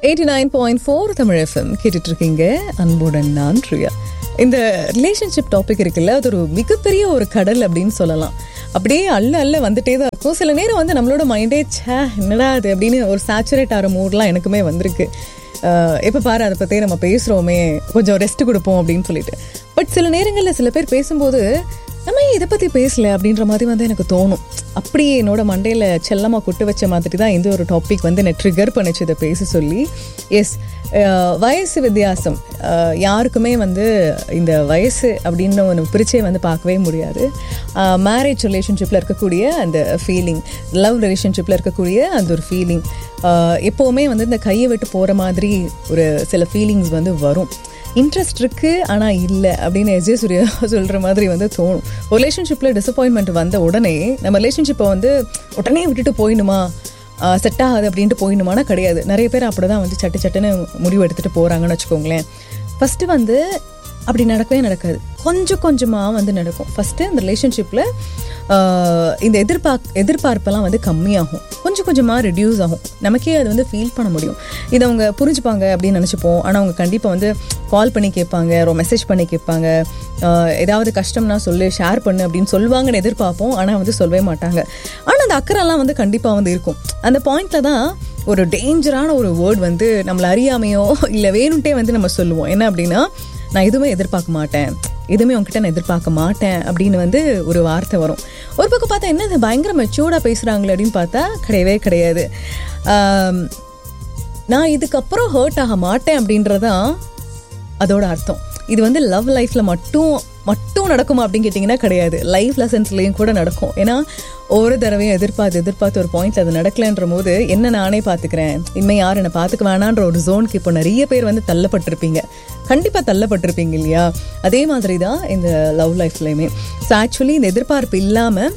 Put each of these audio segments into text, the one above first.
eighty nine point four Tamil FM கேட்டுட்டு இருக்கீங்க அன்புடன் நான் ரியா இந்த ரிலேஷன்ஷிப் டாபிக் இருக்குல்ல அது ஒரு மிகப்பெரிய ஒரு கடல் அப்படின்னு சொல்லலாம் அப்படியே அள்ள அள்ள வந்துட்டே தான் இருக்கும் சில நேரம் வந்து நம்மளோட மைண்டே ச்சே என்னடா அது அப்படின்னு ஒரு சேச்சுரேட் ஆகிற மூட்லாம் எனக்குமே வந்திருக்கு எப்போ பாரு அதை பற்றி நம்ம பேசுகிறோமே கொஞ்சம் ரெஸ்ட் கொடுப்போம் அப்படின்னு சொல்லிட்டு பட் சில நேரங்களில் சில பேர் பேசும்போது நம்ம ஏன் இதை பற்றி பேசல அப்படின்ற மாதிரி வந்து எனக்கு தோணும் அப்படியே என்னோட மண்டையில் செல்லமாக கொட்டு வச்ச மாதிரி தான் இந்த ஒரு டாபிக் வந்து என்னை ட்ரிகர் பண்ணிச்சு இதை பேச சொல்லி எஸ் வயசு வித்தியாசம் அஹ், யாருக்குமே வந்து இந்த வயசு அப்படின்னு ஒன்று பிரிச்சே வந்து பார்க்கவே முடியாது மேரேஜ் ரிலேஷன்ஷிப்பில் இருக்கக்கூடிய அந்த ஃபீலிங் லவ் ரிலேஷன்ஷிப்பில் இருக்கக்கூடிய அந்த ஒரு ஃபீலிங் எப்போவுமே வந்து இந்த கையை விட்டு போகிற மாதிரி ஒரு சில ஃபீலிங்ஸ் வந்து வரும் இன்ட்ரெஸ்ட் இருக்கு ஆனால் இல்லை அப்படின்னு எஜே சூர்யா சொல்கிற மாதிரி வந்து தோணும் ரிலேஷன்ஷிப்பில் டிசப்பாயின்மெண்ட் வந்த உடனே நம்ம ரிலேஷன்ஷிப்பை வந்து உடனே விட்டுட்டு போயிடுமா செட் ஆகாது அப்படின்ட்டு போயிடுமானா கிடையாது நிறைய பேர் அப்படி தான் வந்து சட்டு சட்டுன்னு முடிவு எடுத்துகிட்டு போகிறாங்கன்னு வச்சுக்கோங்களேன் ஃபஸ்ட்டு வந்து அப்படி நடக்கவே நடக்காது கொஞ்சம் கொஞ்சமாக வந்து நடக்கும் ஃபஸ்ட்டு இந்த ரிலேஷன்ஷிப்பில் இந்த எதிர்பார்க் எதிர்பார்ப்பெல்லாம் வந்து கம்மியாகும் கொஞ்சம் கொஞ்சமாக ரெடியூஸ் ஆகும் நமக்கே அது வந்து ஃபீல் பண்ண முடியும் இதை அவங்க புரிஞ்சுப்பாங்க அப்படின்னு நினச்சிப்போம் ஆனால் அவங்க கண்டிப்பாக வந்து கால் பண்ணி கேட்பாங்க ஒரு மெசேஜ் பண்ணி கேட்பாங்க ஆஹ் ஏதாவது கஷ்டம்னா சொல்லு ஷேர் பண்ணு அப்படின்னு சொல்லுவாங்கன்னு எதிர்பார்ப்போம் ஆனால் வந்து சொல்லவே மாட்டாங்க ஆனால் அந்த அக்கறைலாம் வந்து கண்டிப்பாக வந்து இருக்கும் அந்த பாயிண்டில் தான் ஒரு டேஞ்சரான ஒரு வேர்ட் வந்து நம்மளை அறியாமையோ இல்லை வேணும்ட்டே வந்து நம்ம சொல்லுவோம் என்ன அப்படின்னா நான் எதுவுமே எதிர்பார்க்க மாட்டேன் எதுவுமே உங்ககிட்ட நான் எதிர்பார்க்க மாட்டேன் அப்படின்னு வந்து ஒரு வார்த்தை வரும் ஒரு பக்கம் பார்த்தா என்ன இது பயங்கர மெச்சூர்டாக பேசுகிறாங்களே அப்படின்னு பார்த்தா கிடையவே கிடையாது ஆம், நான் இதுக்கப்புறம் ஹர்ட் ஆக மாட்டேன் அப்படின்றதான் அதோட அர்த்தம் இது வந்து லவ் லைஃப்பில் மட்டும் மட்டும் நடக்குமா அப்படின்னு கேட்டிங்கன்னா கிடையாது லைஃப் லெசன்ஸ்லேயும் கூட நடக்கும் ஏன்னா ஒவ்வொரு தடவையும் எதிர்பார்த்து எதிர்பார்த்து ஒரு பாயிண்ட் அது நடக்கலைன்ற போது என்ன நானே பார்த்துக்கிறேன் இனிமேல் யார் என்னை பார்த்துக்க வேணான்ற ஒரு ஜோனுக்கு இப்போ நிறைய பேர் வந்து தள்ளப்பட்டிருப்பீங்க கண்டிப்பாக தள்ளப்பட்டிருப்பீங்க இல்லையா அதே மாதிரி தான் இந்த லவ் லைஃப்லையுமே ஸோ ஆக்சுவலி இந்த எதிர்பார்ப்பு இல்லாமல்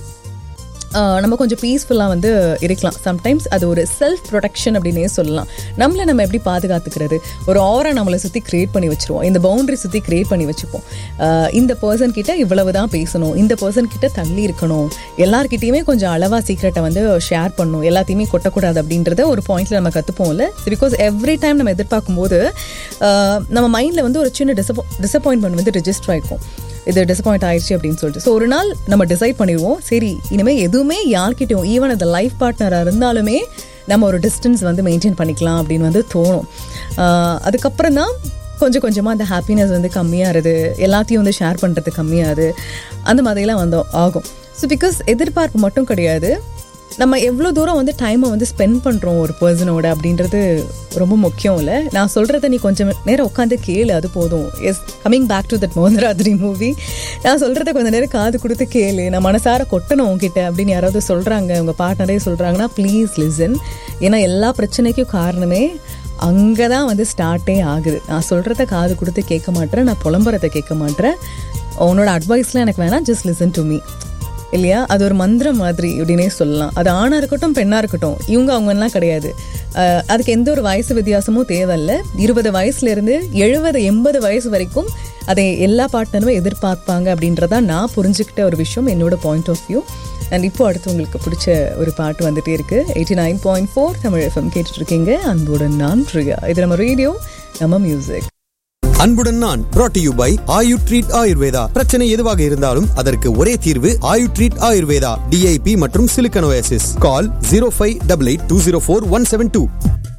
ஆஹ் நம்ம கொஞ்சம் பீஸ்ஃபுல்லாக வந்து இருக்கலாம் சம்டைம்ஸ் அது ஒரு செல்ஃப் ப்ரொடெக்ஷன் அப்படின்னே சொல்லலாம் நம்மளை நம்ம எப்படி பாதுகாத்துக்கிறது ஒரு ஆரா நம்மளை சுற்றி கிரியேட் பண்ணி வச்சிருவோம் இந்த பவுண்டரி சுற்றி கிரியேட் பண்ணி வச்சுப்போம் ஆஹ் இந்த பர்சன் கிட்ட இவ்வளவு தான் பேசணும் இந்த பர்சன் கிட்ட தள்ளி இருக்கணும் எல்லார்கிட்டயுமே கொஞ்சம் அளவா சீக்ரெட்டை வந்து ஷேர் பண்ணணும் எல்லாத்தையுமே கொட்டக்கூடாது அப்படின்றத ஒரு பாயிண்ட்ல நம்ம கற்றுப்போம்ல பிகாஸ் எவ்ரி டைம் நம்ம எதிர்பார்க்கும் போது ஆஹ் நம்ம மைண்டில் வந்து ஒரு சின்ன டிசப்போ டிசப்பாயின்மெண்ட் வந்து ரெஜிஸ்டர் ஆயிருக்கும் இது டிசப்பாயிண்ட் ஆயிடுச்சு அப்படின்னு சொல்லிட்டு ஸோ ஒரு நாள் நம்ம டிசைட் பண்ணிடுவோம் சரி இனிமேல் எதுவுமே யார்கிட்டயும் ஈவன் அந்த லைஃப் பார்ட்னராக இருந்தாலுமே நம்ம ஒரு டிஸ்டன்ஸ் வந்து மெயின்டைன் பண்ணிக்கலாம் அப்படின்னு வந்து தோணும் ஆஹ் அதுக்கப்புறம் தான் கொஞ்சம் கொஞ்சமாக அந்த ஹாப்பினஸ் வந்து கம்மியாகிறது எல்லாத்தையும் வந்து ஷேர் பண்ணுறது கம்மியாகுது அந்த மாதிரிலாம் வந்து ஆகும் ஸோ பிகாஸ் எதிர்பார்ப்பு மட்டும் கிடையாது நம்ம எவ்வளோ தூரம் வந்து டைமை வந்து ஸ்பெண்ட் பண்ணுறோம் ஒரு பர்சனோட அப்படின்றது ரொம்ப முக்கியம் இல்லை நான் சொல்கிறத நீ கொஞ்சம் நேரம் உட்காந்து கேளு அது போதும் yes coming back to that மோதராத்திரி மூவி நான் சொல்கிறத கொஞ்சம் நேரம் காது கொடுத்து கேளு நான் மனசார கொட்டணும் உங்ககிட்ட அப்படின்னு யாராவது சொல்கிறாங்க உங்கள் பார்ட்னரே சொல்கிறாங்கன்னா ப்ளீஸ் லிசன் ஏன்னா எல்லா பிரச்சனைக்கும் காரணமே அங்கே தான் வந்து ஸ்டார்ட்டே ஆகுது நான் சொல்கிறத காது கொடுத்து கேட்க மாட்டேன் நான் புலம்புறதை கேட்க மாட்டேன் உன்னோட அட்வைஸ்லாம் எனக்கு வேணாம் ஜஸ்ட் லிசன் டு மீ இல்லையா அது ஒரு மந்திரம் மாதிரி அப்படின்னே சொல்லலாம் அது ஆணாக இருக்கட்டும் பெண்ணாக இருக்கட்டும் இவங்க அவங்கலாம் கிடையாது அஹ் அதுக்கு எந்த ஒரு வயசு வித்தியாசமும் தேவையில்ல இருபது வயசுலேருந்து எழுபது எண்பது வயசு வரைக்கும் அதை எல்லா பார்ட்னருமே எதிர்பார்ப்பாங்க அப்படின்றதா நான் புரிஞ்சுக்கிட்ட ஒரு விஷயம் என்னோட பாயிண்ட் ஆஃப் வியூ அண்ட் இப்போ அடுத்து உங்களுக்கு பிடிச்ச ஒரு பாட்டு வந்துட்டே இருக்கு eighty nine point four Tamil FM கேட்டுட்டு இருக்கீங்க அன்புடன் நான் பிரியா இது நம்ம ரேடியோ நம்ம மியூசிக் அன்புடன் நான் brought to you by Ayu treat Ayurveda பிரச்சனை எதுவாக இருந்தாலும் அதற்கு ஒரே தீர்வு ஆயு ட்ரீட் ஆயுர்வேதா டிஐபி மற்றும் சிலிக்கனோசிஸ் call zero five double eight two zero four one seven two